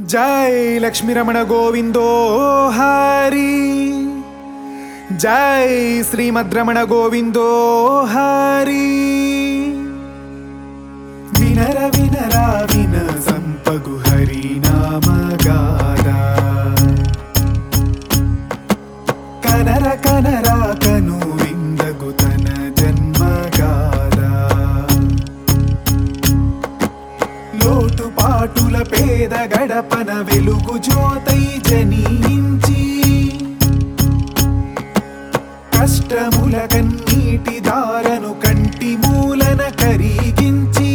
జై లక్ష్మీరమణ గోవిందో హరి జై శ్రీమద్రమణ గోవిందో హరి వినర వినరా విన సంపగు హరి నామగాద కనర కనర కను విందగు తన జన్మగాదా లోటు పాటుల పేద గడపన వెలుగు జ్యోతై జనించి కష్టముల కన్నీటి దారను కంటి మూలన కరిగించి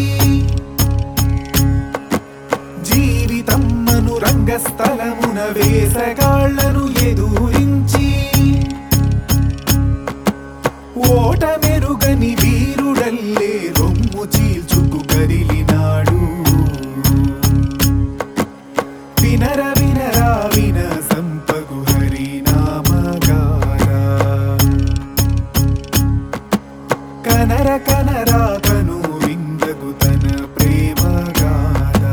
జీవితమ్మను రంగస్థలమున వేసగాళ్లను ఎదురించి ఓట మెరుగని వీరుడల్లే రొమ్ము చీల్చుకు కదిలినాడు వినర వినరా విన సంపగు హరి నామగారా కనర కనరా కను విందగు తన ప్రేమగాదా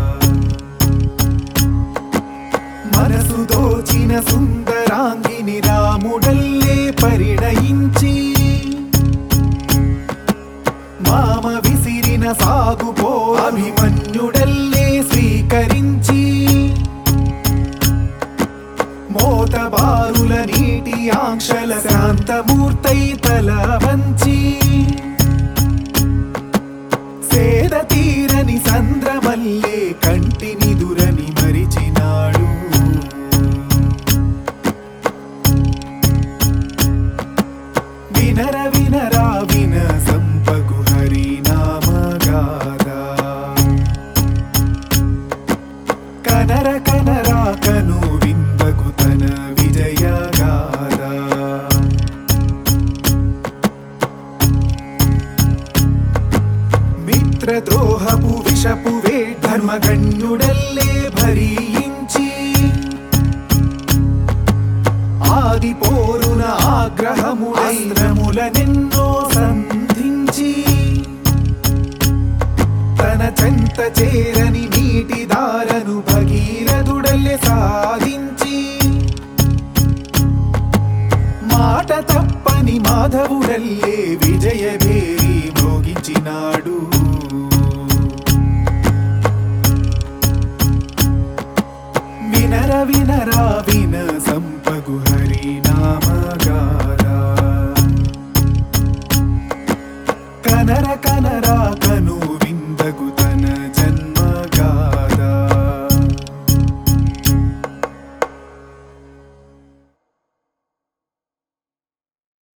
మనసు దోచిన సుందరాంగిని రాముడల్లే పరిణయించి మామ విసిరిన సాగుపో అభిమన్యుడల్లే స్వీకరించి మోతబారుల నీటి ఆంక్షల శాంతమూర్తై తల వంచి సేద తీరని సంద్రమల్లే కంటిని దురని మరిచినాడు వినర వినరా విన సంపగు హరి నామగాదా కనర కనరా కను విందగు తన విజయగాదా మిత్రద్రోహపు విషపు వే ధర్మగణ్యుడల్లే భరించి ఆది పోరున ఆగ్రహముడైరములనెన్నో సంధించి తన చెంత చేరని నీటి దారను భగీరథుడల్లే సాధించి మాట తప్పని మాధవుడల్లే విజయ భేరి మోగించినాడు వినర వినరా విన